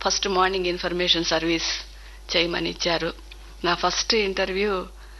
First morning information service చేయమని ఇచ్చారు నా ఫస్ట్ ఇంటర్వ్యూ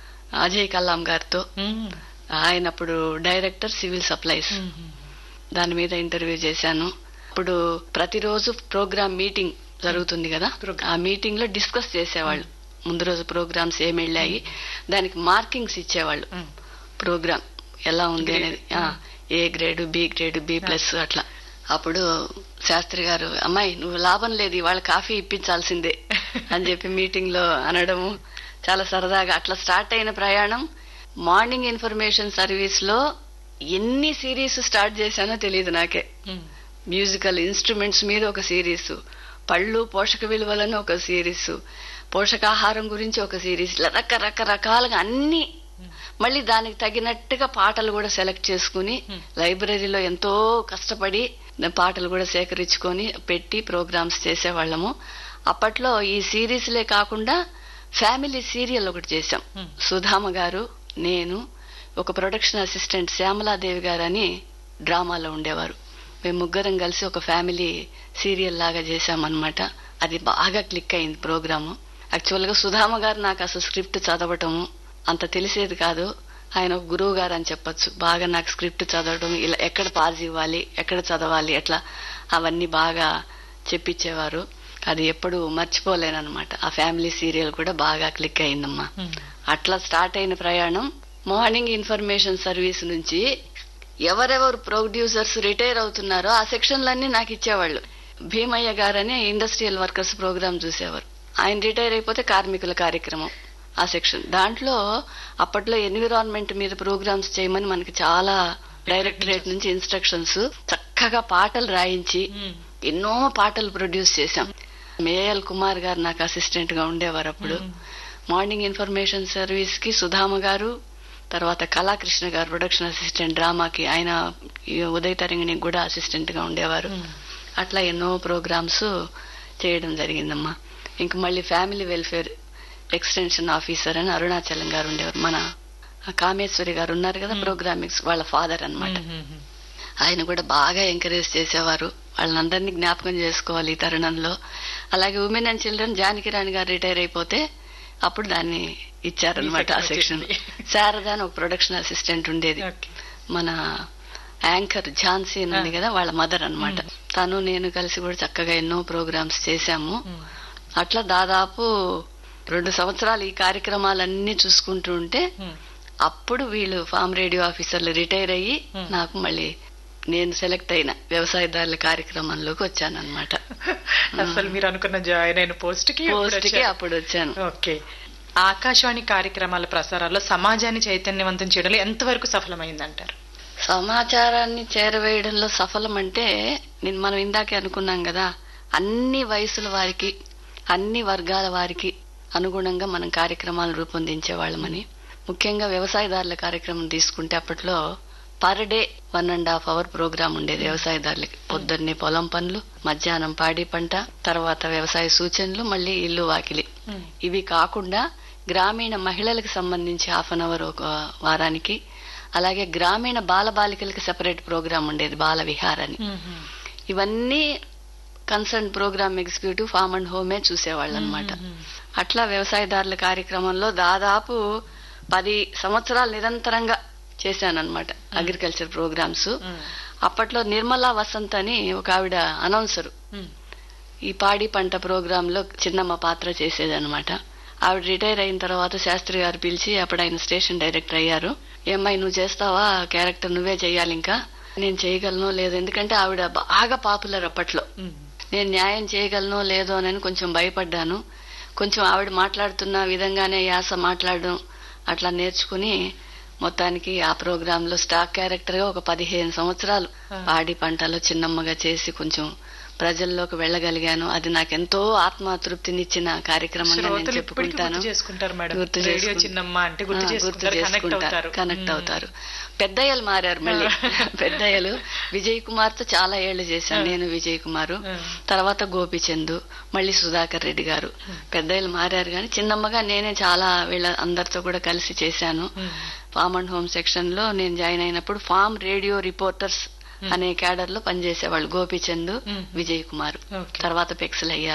అజయ్ కల్లాం గారితో మ్మ్. ఆయన అప్పుడు డైరెక్టర్ సివిల్ సప్లైస్ మ్మ్. దాని మీద ఇంటర్వ్యూ చేశాను ఇప్పుడు ప్రతిరోజు ప్రోగ్రామ్ మీటింగ్ జరుగుతుంది కదా Program. ఆ మీటింగ్ లో డిస్కస్ చేసేవాళ్ళు ముందు రోజు ప్రోగ్రామ్స్ ఏమి వెళ్ళాయి దానికి మార్కింగ్స్ ఇచ్చేవాళ్ళు మ్మ్. ప్రోగ్రామ్ ఎలా ఉంది Grade. అనేది ఆ, A grade B grade B plus అట్లా అప్పుడు శాస్త్రి గారు అమ్మాయి నువ్వు లాభం లేదు ఇవాళ కాఫీ ఇప్పించాల్సిందే అని చెప్పి మీటింగ్ లో అనడము చాలా సరదాగా అట్లా స్టార్ట్ అయిన ప్రయాణం మార్నింగ్ ఇన్ఫర్మేషన్ సర్వీస్ లో ఎన్ని సిరీస్ స్టార్ట్ చేశానో తెలియదు నాకే మ్మ్. మ్యూజికల్ ఇన్స్ట్రుమెంట్స్ మీద ఒక సిరీస్ పళ్ళు పోషక విలువలను ఒక సిరీస్ పోషకాహారం గురించి ఒక సిరీస్ ఇలా రకరకరకాలుగా అన్ని మళ్ళీ దానికి తగినట్టుగా పాటలు కూడా సెలెక్ట్ చేసుకుని Hmm. లైబ్రరీలో ఎంతో కష్టపడి పాటలు కూడా సేకరించుకొని పెట్టి ప్రోగ్రామ్స్ చేసేవాళ్ళము అప్పట్లో ఈ సిరీస్లే కాకుండా ఫ్యామిలీ సీరియల్ ఒకటి చేశాం Hmm. సుధామ గారు నేను ఒక ప్రొడక్షన్ అసిస్టెంట్ శ్యామలాదేవి గారు అని డ్రామాలో ఉండేవారు మేము ముగ్గురం కలిసి ఒక ఫ్యామిలీ సీరియల్ లాగా చేశామన్నమాట అది బాగా క్లిక్ అయింది ప్రోగ్రాము యాక్చువల్ గా సుధామ గారు నాకు అసలు స్క్రిప్ట్ చదవటము అంత తెలిసేది కాదు ఆయన ఒక గురువు గారు అని చెప్పొచ్చు బాగా నాకు స్క్రిప్ట్ చదవడం ఇలా ఎక్కడ పాజ్ ఇవ్వాలి ఎక్కడ చదవాలి ఎట్లా అవన్నీ బాగా చెప్పించేవారు అది ఎప్పుడు మర్చిపోలేనమాట ఆ ఫ్యామిలీ సీరియల్ కూడా బాగా క్లిక్ అయిందమ్మా మ్మ్. అట్లా స్టార్ట్ అయిన ప్రయాణం మార్నింగ్ ఇన్ఫర్మేషన్ సర్వీస్ నుంచి ఎవరెవరు ప్రొడ్యూసర్స్ రిటైర్ అవుతున్నారో ఆ సెక్షన్లన్నీ నాకు ఇచ్చేవాళ్ళు భీమయ్య గారని ఇండస్ట్రియల్ వర్కర్స్ ప్రోగ్రామ్ చూసేవారు ఆయన రిటైర్ అయిపోతే కార్మికుల కార్యక్రమం ఆ సెక్షన్ దాంట్లో అప్పట్లో ఎన్విరాన్మెంట్ మీద ప్రోగ్రామ్స్ చేయమని మనకి చాలా డైరెక్టరేట్ నుంచి ఇన్స్ట్రక్షన్స్ చక్కగా పాటలు రాయించి మ్మ్. ఎన్నో పాటలు ప్రొడ్యూస్ చేశాం మేఎల్ కుమార్ గారు నాకు అసిస్టెంట్ గా ఉండేవారు అప్పుడు మ్మ్. మార్నింగ్ ఇన్ఫర్మేషన్ సర్వీస్ కి సుధామ గారు తర్వాత కళాకృష్ణ గారు ప్రొడక్షన్ అసిస్టెంట్ డ్రామాకి ఆయన ఈ ఉదయ తరంగిణికి కూడా అసిస్టెంట్ గా ఉండేవారు మ్మ్. అట్లా ఎన్నో ప్రోగ్రామ్స్ చేయడం జరిగిందమ్మా ఇంక మళ్ళీ ఫ్యామిలీ వెల్ఫేర్ ఎక్స్టెన్షన్ ఆఫీసర్ అని అరుణాచలం గారు ఉండేవారు మన కామేశ్వరి గారు ఉన్నారు కదా ప్రోగ్రామింగ్స్ వాళ్ళ ఫాదర్ అన్నమాట మ్మ్. ఆయన కూడా బాగా ఎంకరేజ్ చేసేవారు వాళ్ళందరినీ జ్ఞాపకం చేసుకోవాలి ఈ తరుణంలో అలాగే women and children Janaki Rani గారు రిటైర్ అయిపోతే అప్పుడు దాన్ని ఇచ్చారనమాట ఆ ఈ సెక్షన్ section శారద అని ఒక ప్రొడక్షన్ అసిస్టెంట్ ఉండేది ఓకే. మన యాంకర్ ఝాన్సీ అని ఉంది కదా వాళ్ళ మదర్ అన్నమాట తను నేను కలిసి కూడా చక్కగా ఎన్నో ప్రోగ్రామ్స్ చేశాము మ్మ్. అట్లా దాదాపు రెండు సంవత్సరాలు ఈ కార్యక్రమాలన్నీ చూసుకుంటూ ఉంటే మ్మ్. అప్పుడు వీళ్ళు ఫామ్ రేడియో ఆఫీసర్లు రిటైర్ అయ్యి Hmm. నాకు మళ్ళీ నేను సెలెక్ట్ అయిన వ్యవసాయదారుల కార్యక్రమంలోకి వచ్చానన్నమాట అసలు మీరు అనుకున్న జాయిన్ అయిన పోస్ట్ కి ఇప్పుడు పోస్ట్ కి వచ్చారు. అప్పుడు వచ్చాను ఓకే ఆకాశవాణి కార్యక్రమాల ప్రసారాల్లో సమాజాన్ని చైతన్యవంతం చేయడంలో ఎంతవరకు సఫలమైందంటారు సమాచారాన్ని చేరవేయడంలో సఫలం అంటే నేను మనం ఇందాకే అనుకున్నాం కదా అన్ని వయసుల వారికి అన్ని వర్గాల వారికి అనుగుణంగా మనం కార్యక్రమాలు రూపొందించే వాళ్ళమని ముఖ్యంగా వ్యవసాయదారుల కార్యక్రమం తీసుకుంటే అప్పట్లో per day one and half hour program ఉండేది వ్యవసాయదారులకి పొద్దున్నే పొలం పనులు మధ్యాహ్నం పాడి పంట తర్వాత వ్యవసాయ సూచనలు మళ్ళీ ఇల్లు వాకిలి ఇవి కాకుండా గ్రామీణ మహిళలకు సంబంధించి హాఫ్ అన్ అవర్ ఒక వారానికి అలాగే గ్రామీణ బాలబాలికలకి సెపరేట్ ప్రోగ్రామ్ ఉండేది బాల విహార్ అని ఇవన్నీ concern program executive farm and హోమే చూసేవాళ్ళు అనమాట అట్లా వ్యవసాయదారుల కార్యక్రమంలో దాదాపు పది సంవత్సరాలు నిరంతరంగా చేశానన్నమాట అగ్రికల్చర్ ప్రోగ్రామ్స్ అప్పట్లో నిర్మలా వసంత్ అని ఒక ఆవిడ అనౌన్సరు ఈ పాడి పంట ప్రోగ్రామ్ లో చిన్నమ్మ పాత్ర చేసేదన్నమాట ఆవిడ రిటైర్ అయిన తర్వాత శాస్త్రి గారు పిలిచి అప్పుడు ఆయన స్టేషన్ డైరెక్టర్ అయ్యారు ఏమ్మాయి నువ్వు చేస్తావా క్యారెక్టర్ నువ్వే చేయాలి ఇంకా నేను చేయగలను లేదు ఎందుకంటే ఆవిడ బాగా పాపులర్ అప్పట్లో నేను న్యాయం చేయగలనో లేదో అని కొంచెం భయపడ్డాను కొంచెం ఆవిడ మాట్లాడుతున్న విధంగానే యాస మాట్లాడడం అట్లా నేర్చుకుని మొత్తానికి ఆ ప్రోగ్రామ్ లో స్టాక్ క్యారెక్టర్ గా ఒక పదిహేను సంవత్సరాలు పాడి పంటలో చిన్నమ్మగా చేసి కొంచెం ప్రజల్లోకి వెళ్ళగలిగాను అది నాకెంతో ఆత్మతృప్తినిచ్చిన కార్యక్రమంగా నేను శ్రోతలు ఇప్పటికీ చెప్పుకుంటాను గుర్తు చేసుకుంటారు మేడం గుర్తు రేడియో చేసుకుంటారు. చిన్నమ్మ అంటే గుర్తు ఆ, చేసుకుంటారు కనెక్ట్ అవుతారు కనెక్ట్ మ్మ్. అవుతారు పెద్దయ్యలు మారారు మళ్ళీ పెద్దయ్యలు విజయ్ కుమార్ తో చాలా ఏళ్లు చేశాను నేను విజయ్ కుమార్ మ్మ్. తర్వాత గోపిచందు మళ్ళీ సుధాకర్ రెడ్డి గారు పెద్దయ్యలు మారారు కానీ చిన్నమ్మగా నేనే చాలా వీళ్ళ అందరితో కూడా కలిసి చేశాను మ్మ్. ఫామ్ అండ్ హోమ్ సెక్షన్ లో నేను జాయిన్ అయినప్పుడు ఫామ్ రేడియో రిపోర్టర్స్ అనే క్యాడర్ లో పనిచేసేవాళ్ళు గోపిచంద్ మ్మ్. విజయ్ కుమార్ ఓకే. తర్వాత పెక్సల్ అయ్యారు